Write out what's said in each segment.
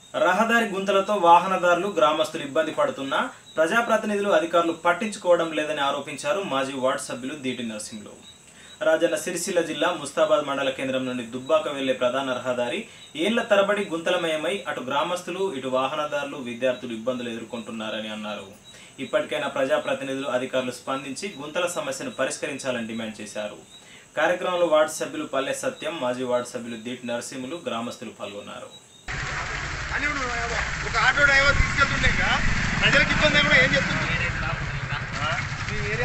రహదారి గుంతలతో వాహనదారులు గ్రామస్తులు ఇబ్బంది పడుతున్నా ప్రజాప్రతినిధులు అధికారులు పట్టించుకోవడం లేదని ఆరోపించారు మాజీ వార్డు సభ్యులు దీటి నరసింహులు రాజన్న సిరిసిల్ల జిల్లా ముస్తాబాద్ మండల కేంద్రం నుండి దుబ్బాక వెళ్లే ప్రధాన రహదారి ఏళ్ల తరబడి గుంతలమయమై అటు గ్రామస్తులు ఇటు వాహనదారులు విద్యార్థులు ఇబ్బందులు ఎదుర్కొంటున్నారని అన్నారు ఇప్పటికైనా ప్రజాప్రతినిధులు అధికారులు స్పందించి గుంతల సమస్యను పరిష్కరించాలని డిమాండ్ చేశారు కార్యక్రమంలో వార్డు సభ్యులు పల్లె సత్యం మాజీ వార్డు సభ్యులు దీటి నరసింహులు గ్రామస్తులు పాల్గొన్నారు అని నువ్వు ఒక ఆటో డ్రైవర్ తీసుకెళ్తుండే ఇంకా ప్రజలకు ఇబ్బంది కూడా ఏం చెప్తుంది మీ area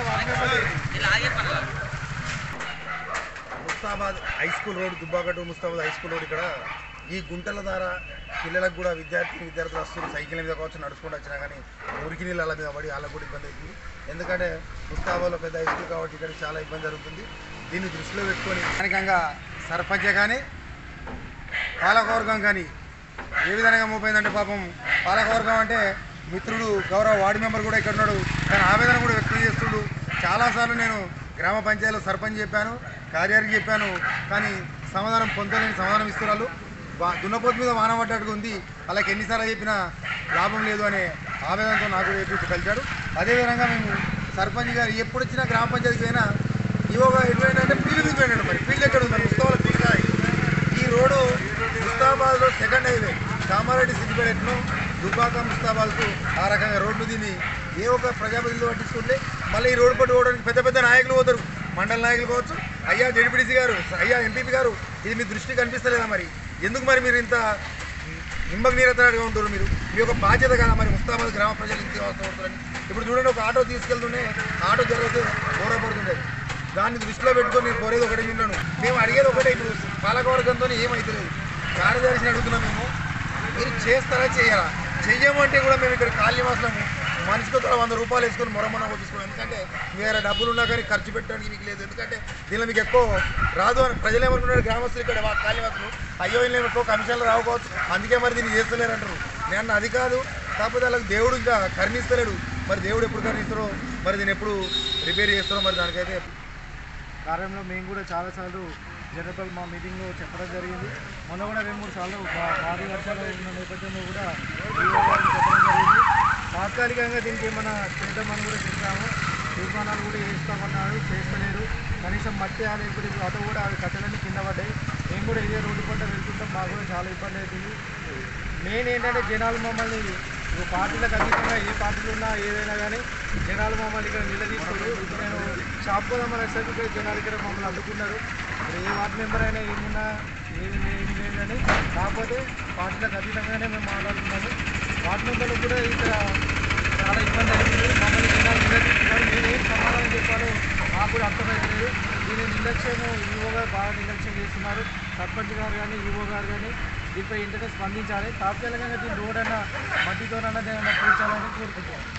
Mustabad high school road Dubbaka to Mustabad high school road ఇక్కడ ఈ గుంటల ద్వారా పిల్లలకు కూడా విద్యార్థి విద్యార్థులు వస్తున్నారు సైకిల్ మీద కావచ్చు నడుచుకుంటూ వచ్చినా కానీ మురికి నీళ్ళ మీద పడి వాళ్ళకు కూడా ఇబ్బంది అవుతుంది ఎందుకంటే ముస్తాబాద్లో పెద్ద హై స్కూల్ కాబట్టి ఇక్కడ చాలా ఇబ్బంది జరుగుతుంది దీన్ని దృష్టిలో పెట్టుకొని స్థానికంగా సర్పంచే కానీ పాలకవర్గం కానీ ఏ విధంగా మోపోయిందంటే పాపం పాలకవర్గం అంటే మిత్రుడు గౌరవ వార్డు మెంబర్ కూడా ఇక్కడ ఉన్నాడు తన ఆవేదన కూడా వ్యక్తం చేస్తుడు చాలాసార్లు నేను గ్రామ పంచాయతీలో సర్పంచ్ చెప్పాను కార్యానికి చెప్పాను కానీ సమాధానం పొందలేని సమాధానం ఇస్తున్నారు వా- దున్నపోతు మీద వాన పడ్డట్టుగా ఉంది అలాగే ఎన్నిసార్లు చెప్పినా లాభం లేదు అనే ఆవేదనతో నాకు కూడా చెప్పి కలిశాడు అదేవిధంగా మేము సర్పంచ్ గారు ఎప్పుడు వచ్చినా గ్రామ పంచాయతీకి అయినా ఇవోగా ఎటువంటి అంటే ఫీల్డ్ పోయినాడు మరి ఫీల్డ్ ఎక్కడ ఉంది ముస్తవాళ్ళ ఫీల్డ్ కాదు ఈ రోడ్డు ముస్తాబాద్లో సెకండ్ హైవే కామారెడ్డి సిద్దిపేట ఎట్ను దుబ్బాక ముస్తాబాద్కు ఆ రకంగా రోడ్లు దీన్ని ఏ ఒక్క ప్రజాప్రతినిధులు పట్టించుకుంటే మళ్ళీ ఈ రోడ్డు పట్టు పోవడానికి పెద్ద పెద్ద నాయకులు పోతారు మండల నాయకులు కావచ్చు అయ్యా జడ్పీటీసీ గారు అయ్యా ఎంపీపీ గారు ఇది మీ దృష్టి కనిపిస్తలేదా మరి ఎందుకు మరి మీరు ఇంత నిమ్మకు నీరతగా ఉంటారు మీరు మీ యొక్క బాధ్యత కదా మరి ముస్తాబాద్ గ్రామ ప్రజలు ఇంత అవసరం అవుతారని ఇప్పుడు చూడండి ఒక ఆటో తీసుకెళ్తుంటే ఆటో జరిగితే గౌరవపడుతుండేది దాన్ని దృష్టిలో పెట్టుకొని నేను కోరేది ఒకటే విన్నాను మేము అడిగేది ఒకటే ఇప్పుడు పాలకవర్గంతో ఏమవుతలేదు కార్యదర్శిని అడుగుతున్నాం మేము మీరు చేస్తారా చేయరా చెయ్యమంటే కూడా మేము ఇక్కడ కాళీవాసులము మనిషికి ఒక వంద రూపాయలు వేసుకొని మొరమొన తీసుకోండి ఎందుకంటే వేరే డబ్బులు ఉన్నా కానీ ఖర్చు పెట్టడానికి మీకు లేదు ఎందుకంటే దీనిలో మీకు ఎక్కువ రాదు అని ప్రజలు ఏమనుకున్నారు గ్రామస్తులు ఇక్కడ వా- కాళీవాసులు అయ్యో వీళ్ళు ఎక్కువ కమిషన్లు రావుకోవచ్చు అందుకే మరి దీన్ని చేస్తలేరు అంటారు నేను అన్న అది కాదు కాకపోతే వాళ్ళకి దేవుడు ఇంకా కరుణిస్తలేడు మరి దేవుడు ఎప్పుడు కరుణిస్తారో మరి దీన్ని ఎప్పుడు రిపేర్ చేస్తారో మరి దానికైతే కార్యంలో మేము కూడా చాలాసార్లు జనరల్ మా మీటింగ్లో చెప్పడం జరిగింది మొన్న కూడా రెండు మూడు సార్లు భా- భారీ వర్షాలు ఉన్న నేపథ్యంలో కూడా ఈవో గారికి చెప్పడం జరిగింది తాత్కాలికంగా దీనికి ఏమైనా చేద్దామని కూడా చెప్పాము తీర్మానాలు కూడా చేస్తామన్నారు చేస్తలేరు కనీసం మట్టి అని ఇప్పుడు ఇప్పుడు అటు కూడా అవి కట్టెలన్నీ కింద పడ్డాయి మేము కూడా ఇదే రోడ్డు పంట వెళ్తుంటాం మాకు కూడా చాలా ఇబ్బంది అవుతుంది మెయిన్ ఏంటంటే జనాలు మమ్మల్ని ఇప్పుడు పార్టీలకు అతీతంగా ఏ పార్టీలు ఉన్నా ఏదైనా కానీ జనాలు మమ్మల్ని ఇక్కడ నిలదీస్తారు ఇప్పుడు నేను షాప్ కూడా మన ఎస్ఐపి జనాలు ఇక్కడ మమ్మల్ని అడ్డుకున్నారు ఇప్పుడు ఏ వార్డు మెంబర్ అయినా ఏమున్నా ఏది ఏది లేదు కానీ కాకపోతే పార్టీలకు అతీతంగానే మేము మాట్లాడుతున్నాము వార్డు మెంబర్లకు కూడా ఇక్కడ చాలా ఇబ్బంది అవుతుంది మమ్మల్ని జనాలు నిలదీస్తున్నారు నేను ఏం సమాధానం చెప్పాలో మాకు కూడా అర్థమవుతలేదు దీని నిర్లక్ష్యము ఈవో గారు బాగా నిర్లక్ష్యం చేస్తున్నారు సర్పంచ్ గారు కానీ ఈవో గారు కానీ దీనిపై ఇంటనే స్పందించాలి తాత్కాలికంగా దీని రోడ్ అన్న మట్టితోనన్నా దేనన్నా పూడ్చాలని కోరుకుంటున్నాను